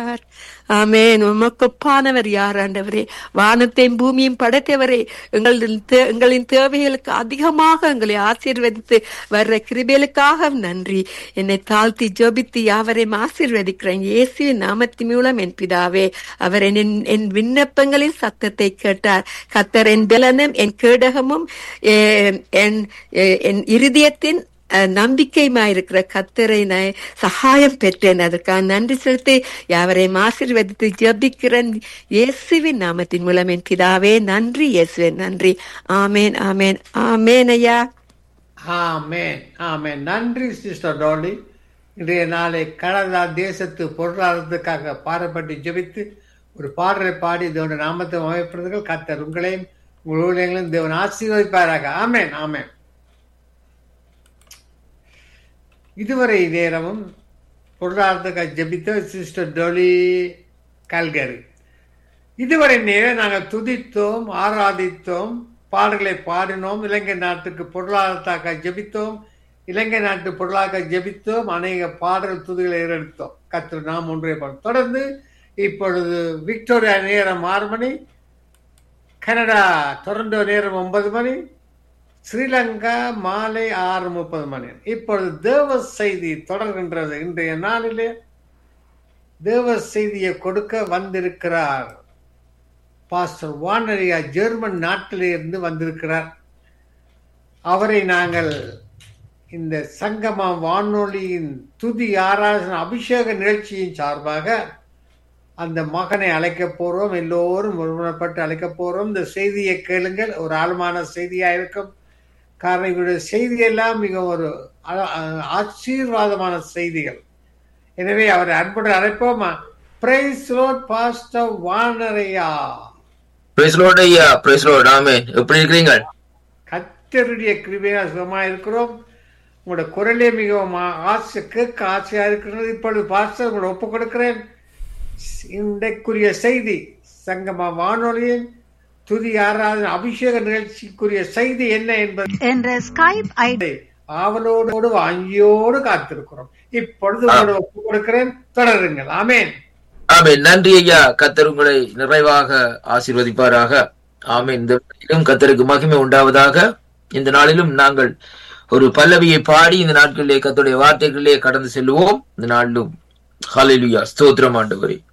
ஆமேன் உமக்கொப்பானவர் யார் ஆண்டவரே வானத்தையும் பூமியும் படைத்தவரே எங்களின் தே- எங்களின் தேவைகளுக்கு அதிகமாக எங்களை ஆசீர்வதித்து வர்ற கிருபைகளுக்காக நன்றி என்னை தாழ்த்தி ஜெபித்து யாவரையும் ஆசீர்வதிக்கிறேன் இயேசுவின் நாமத்தின் மூலம் என் பிதாவே அவர் என் என் விண்ணப்பங்களின் சத்தத்தை கேட்டார் கத்தர் என் பலனும் என் கேடகமும் என் என்- என் இருதயத்தின் அஹ், நம்பிக்கையுமாயிருக்கிற கத்தரை நான் சகாயம் பெற்றேன் அதற்காக நன்றி செலுத்தி யாவரையும் ஆசீர்வதித்து ஜெபிக்கிறேன் இயேசுவின் நாமத்தின் மூலம் என் பிதாவே நன்றி இயேசுவே நன்றி ஆமேன் ஆமேன் ஆமேன் ஐயா ஆமென் ஆமென் நன்றி சிஸ்டர் டோலி இன்றைய நாளை கனடா தேசத்து பொருளாதாரத்துக்காக பாடப்பட்டு ஜெபித்து ஒரு பாடலை பாடி இதோட நாமத்தை அமைப்பதற்கு கத்தர் உங்களையும் உங்கள் ஊழியங்களையும் தேவன் ஆசீர்வதிப்பாராக ஆமென் ஆமென் இதுவரை நேரமும் பொருளாதாரத்துக்காக ஜெபித்த சிஸ்டர் டோலி கல்கரி இதுவரை நேரம் நாங்கள் துதித்தோம் ஆராதித்தோம் பாடல்களை பாடினோம் இலங்கை நாட்டுக்கு பொருளாதாரத்தாக ஜெபித்தோம் இலங்கை நாட்டு பொருளாதார ஜெபித்தோம் அநேக பாடல் துதிகளை எடுத்தோம் கத்திர நாம் ஒன்றே பண்ணோம் தொடர்ந்து இப்பொழுது விக்டோரியா நேரம் ஆறு மணி கனடா டொரண்டோ நேரம் ஒன்பது மணி ஸ்ரீலங்கா மாலை ஆறு முப்பது மணி இப்பொழுது தேவ செய்தி தொடர்கின்றது இன்றைய நாளிலே தேவ செய்தியை கொடுக்க வந்திருக்கிறார் பாஸ்டர் வானரியா ஜெர்மன் நாட்டிலே இருந்து வந்திருக்கிறார் அவரை நாங்கள் இந்த சங்கமா வானொலியின் துதி ஆராதனை அபிஷேக நிகழ்ச்சியின் சார்பாக அந்த மகனை அழைக்க போறோம் எல்லோரும் ஒருமுறைப்பட்டு அழைக்க போறோம் இந்த செய்தியை கேளுங்கள் ஒரு ஆழமான செய்தியா இருக்கும் காரணம் இவருடைய செய்தியெல்லாம் மிக ஒரு அழ- ஆசீர்வாதமான செய்திகள் எனவே அவரை அன்புடன் அழைப்போமா பிரைஸ் ரோட் பாஸ்டர் வானரையா பிரைஸ் லார்ட் ஐயா பிரைஸ் லார்ட் ஆமென் எப்படி இருக்கிறீங்க கத்தருடைய கிருபையா சுகமா இருக்கிறோம் உங்களோட குரலே மிகவும் ஆ- ஆசை கேட்க ஆசையா இருக்கிறது இப்பொழுது பாஸ்டர் உங்களோட ஒப்பு கொடுக்கிறேன் இன்றைக்குரிய செய்தி சங்கமா வானொலியின் துதி ஆராதனை அபிஷேக நிகழ்ச்சிக்குரிய செய்தி என்ன என்பதை என்ற ஸ்கைப் ஐடி ஆவலோடு வாங்கியோடு காத்திருக்கிறோம் இப்பொழுது உங்களோட ஒப்பு கொடுக்கிறேன் தொடருங்கள் ஆமென் ஆமென் நன்றி ஐயா கத்தர் உங்களை நிறைவாக ஆசீர்வதிப்பாராக ஆமென் இந்த நாளிலும் கத்தருக்கு மகிமை உண்டாவதாக இந்த நாளிலும் நாங்கள் ஒரு பல்லவியை பாடி இந்த நாட்களிலே கத்தருடைய வார்த்தைகளிலே கடந்து செல்வோம் இந்த நாளிலும் ஹalleluya ஸ்தோத்திரம் ஆண்டவரே